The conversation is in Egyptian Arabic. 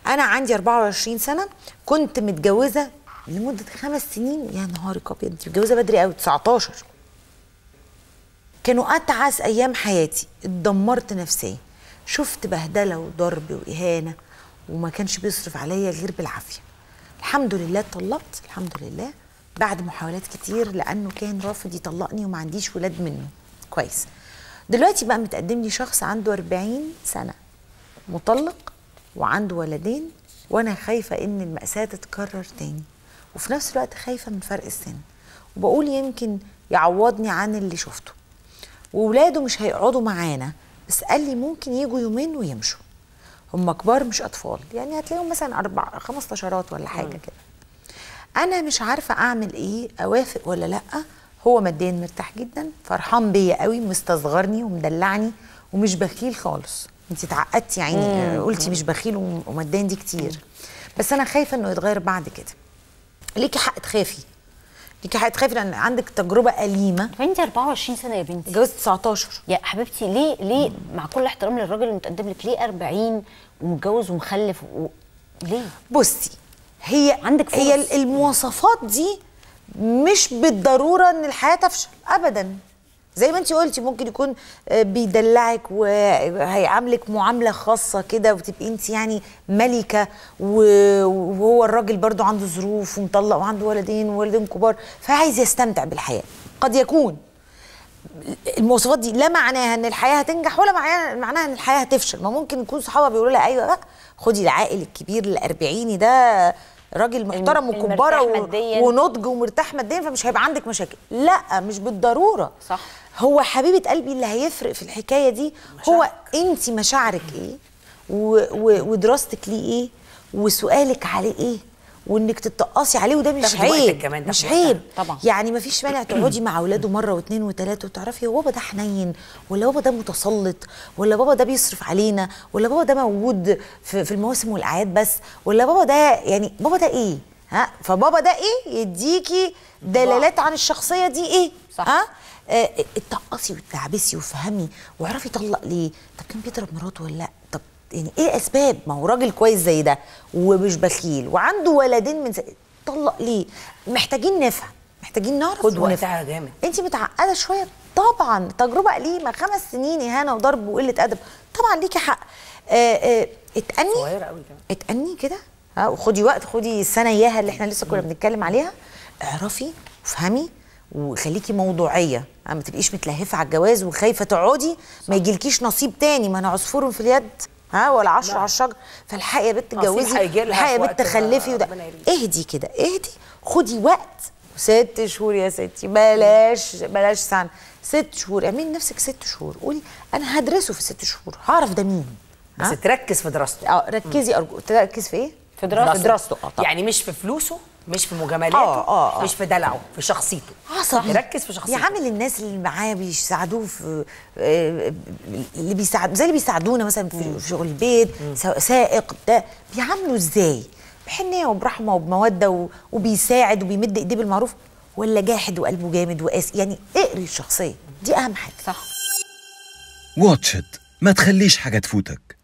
انا عندي 24 سنه كنت متجوزه لمده خمس سنين يا نهاري ابيض انت متجوزه بدري قوي 19 كانوا اتعس ايام حياتي اتدمرت نفسيا شفت بهدله وضرب واهانه وما كانش بيصرف عليا غير بالعافيه الحمد لله اتطلقت الحمد لله بعد محاولات كتير لانه كان رافض يطلقني وما عنديش ولاد منه كويس دلوقتي بقى متقدم لي شخص عنده 40 سنه مطلق وعنده ولدين وانا خايفه ان الماساه تتكرر تاني وفي نفس الوقت خايفه من فرق السن وبقول يمكن يعوضني عن اللي شفته وولاده مش هيقعدوا معانا بس قال لي ممكن يجوا يومين ويمشوا هم كبار مش اطفال يعني هتلاقيهم مثلا اربع خمس عشرات ولا حاجه كده انا مش عارفه اعمل ايه اوافق ولا لا هو ماديا مرتاح جدا فرحان بيا قوي مستصغرني ومدلعني ومش بخيل خالص انت اتعقدتي يعني آه، قلتي مش بخيل وم- وماديا دي كتير بس انا خايفه انه يتغير بعد كده ليكي حق تخافي ليكي حق تخافي لان عندك تجربه اليمه انت 24 سنه يا بنتي اتجوزت 19 يا حبيبتي ليه ليه مع كل احترام للراجل اللي متقدم لك ليه 40 ومتجوز ومخلف و... ليه بصي هي عندك فرص. هي ال- المواصفات دي مش بالضروره ان الحياه تفشل ابدا زي ما انت قلتي ممكن يكون آه، بيدلعك وهيعاملك معامله خاصه كده وتبقي انت يعني ملكه و- وهو الراجل برضو عنده ظروف ومطلق وعنده ولدين وولدين كبار فعايز يستمتع بالحياه قد يكون المواصفات دي لا معناها ان الحياه هتنجح ولا معناها معناها ان الحياه هتفشل ما ممكن يكون صحابها بيقولوا لها ايوه بقى خدي العائل الكبير الاربعيني ده راجل محترم الم- وكباره المرتاح و- مادياً. ونضج ومرتاح ماديا فمش هيبقى عندك مشاكل لا مش بالضروره صح. هو حبيبه قلبي اللي هيفرق في الحكايه دي هو انت مشاعرك ايه و... و... ودراستك ليه ايه وسؤالك عليه ايه وانك تتقصي عليه وده مش تاخدي وقتك عيب كمان، مش تاخدي وقتها. عيب طبعا. يعني ما فيش مانع تقعدي مع اولاده مره واثنين وثلاثه وتعرفي هو بابا ده حنين ولا بابا ده متسلط ولا بابا ده بيصرف علينا ولا بابا ده موجود في, في المواسم والاعياد بس ولا بابا ده يعني بابا ده ايه ها فبابا ده ايه يديكي دلالات عن الشخصيه دي ايه صح. ها آه، اتقصي وتعبسي وافهمي واعرفي يطلق ليه طب كان بيضرب مراته ولا لا طب يعني ايه اسباب ما هو راجل كويس زي ده ومش بخيل وعنده ولدين من س... طلق ليه محتاجين نفهم محتاجين نعرف خد ونفهم. وقتها جامد انت متعقده شويه طبعا تجربه أليمة خمس سنين اهانه وضرب وقله ادب طبعا ليكي حق آه آه اتأني صغيرة قوي كمان. اتأني كده ها وخدي وقت خدي السنه اياها اللي احنا لسه كنا بنتكلم عليها اعرفي وافهمي وخليكي موضوعيه ها، ما تبقيش متلهفه على الجواز وخايفه تقعدي ما يجيلكيش نصيب تاني ما انا عصفور في اليد ها ولا عشرة على الشجر فالحقي يا بنت نصيب اتجوزي هيجيلها الحقي يا في بنت وقت تخلفي وده ربنا يريد. اهدي كده اهدي خدي وقت ست شهور يا ستي بلاش بلاش سنه ست شهور اعملي لنفسك ست شهور قولي انا هدرسه في ست شهور هعرف ده مين ها؟ بس تركز في دراسته اه ركزي ارجو تركز في ايه؟ في دراسته. في دراسته اه طبعا يعني مش في فلوسه مش في مجاملاته آه، آه، آه. مش في دلعه في شخصيته عصبي يركز في شخصيته يعامل الناس اللي معاه بيساعدوه في آه، اللي بيساعد زي اللي بيساعدونا مثلا في في شغل البيت سواء سائق ده بيعاملوا ازاي؟ بحنيه وبرحمه وبموده و- وبيساعد وبيمد ايديه بالمعروف ولا جاحد وقلبه جامد وقاسي يعني اقري الشخصيه دي اهم حاجه صح واتش إت ما تخليش حاجة تفوتك